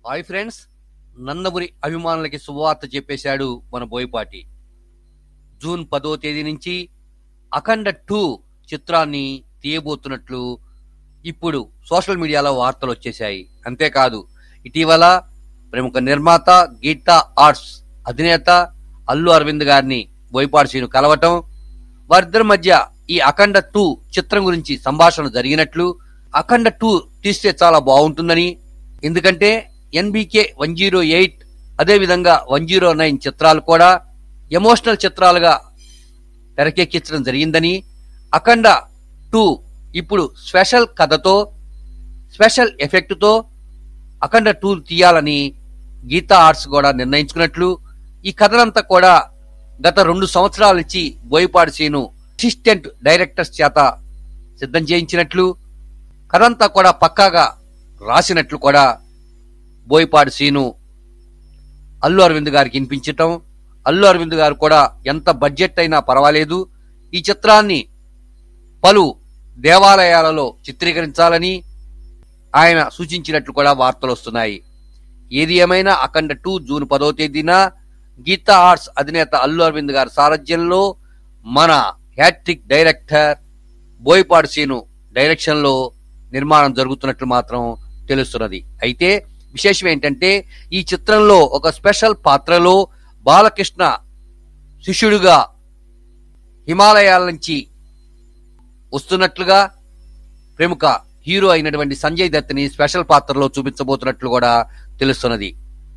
hi friends Nandamuri అభిమానులకి శుభవార్త చెప్పేశాడు మన బోయపాటి జూన్ పదో తేదీ నుంచి అఖండ టూ చిత్రాన్ని తీయబోతున్నట్లు ఇప్పుడు సోషల్ మీడియాలో వార్తలు వచ్చేశాయి అంతేకాదు ఇటీవల ప్రముఖ నిర్మాత గీతా ఆర్ట్స్ అధినేత అల్లు అరవింద్ గారిని బోయపాటి శ్రీను కలవటం వారిద్దరి మధ్య ఈ అఖండ టూ చిత్రం గురించి సంభాషణ జరిగినట్లు అఖండ టూ తీస్తే చాలా బాగుంటుందని ఎందుకంటే ఎన్బికే వన్ జీరో ఎయిట్ అదేవిధంగా వన్ జీరో నైన్ చిత్రాలు కూడా ఎమోషనల్ చిత్రాలుగా తెరకెక్కించడం జరిగిందని అఖండ టూ ఇప్పుడు స్పెషల్ కథతో స్పెషల్ ఎఫెక్ట్తో అఖండ టూ తీయాలని గీతా ఆర్ట్స్ కూడా నిర్ణయించుకున్నట్లు ఈ కథనంతా కూడా గత రెండు సంవత్సరాల నుంచి బోయపాటి సీను అసిస్టెంట్ డైరెక్టర్స్ చేత సిద్ధం చేయించినట్లు కథంతా కూడా పక్కాగా రాసినట్లు కూడా బోయపాటి సీను అల్లు అరవింద్ గారికి వినిపించటం అల్లు అరవింద్ గారు కూడా ఎంత బడ్జెట్ అయినా పర్వాలేదు ఈ చిత్రాన్ని పలు దేవాలయాలలో చిత్రీకరించాలని ఆయన సూచించినట్లు కూడా వార్తలు వస్తున్నాయి ఏది ఏమైనా అఖండ టూ జూన్ పదో తేదీన గీతా ఆర్ట్స్ అధినేత అల్లు అరవింద్ గారి సారథ్యంలో మన hat-trick director Boyapati Seenu direction లో నిర్మాణం జరుగుతున్నట్లు మాత్రం తెలుస్తున్నది అయితే విశేషం ఏంటంటే ఈ చిత్రంలో ఒక స్పెషల్ పాత్రలో బాలకృష్ణ శిష్యుడిగా హిమాలయాల నుంచి వస్తున్నట్లుగా ప్రముఖ హీరో అయినటువంటి సంజయ్ దత్ని స్పెషల్ పాత్రలో చూపించబోతున్నట్లు కూడా తెలుస్తున్నది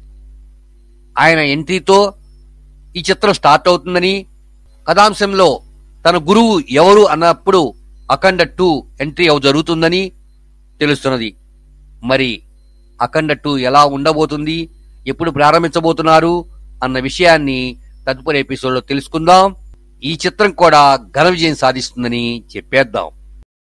ఆయన ఎంట్రీతో ఈ చిత్రం స్టార్ట్ అవుతుందని కథాంశంలో తన గురువు ఎవరు అన్నప్పుడు అఖండ టూ ఎంట్రీ అవు జరుగుతుందని తెలుస్తున్నది మరి అఖండ టూ ఎలా ఉండబోతుంది ఎప్పుడు ప్రారంభించబోతున్నారు అన్న విషయాన్ని తదుపరి ఎపిసోడ్లో తెలుసుకుందాం ఈ చిత్రం కూడా ఘన విజయం సాధిస్తుందని చెప్పేద్దాం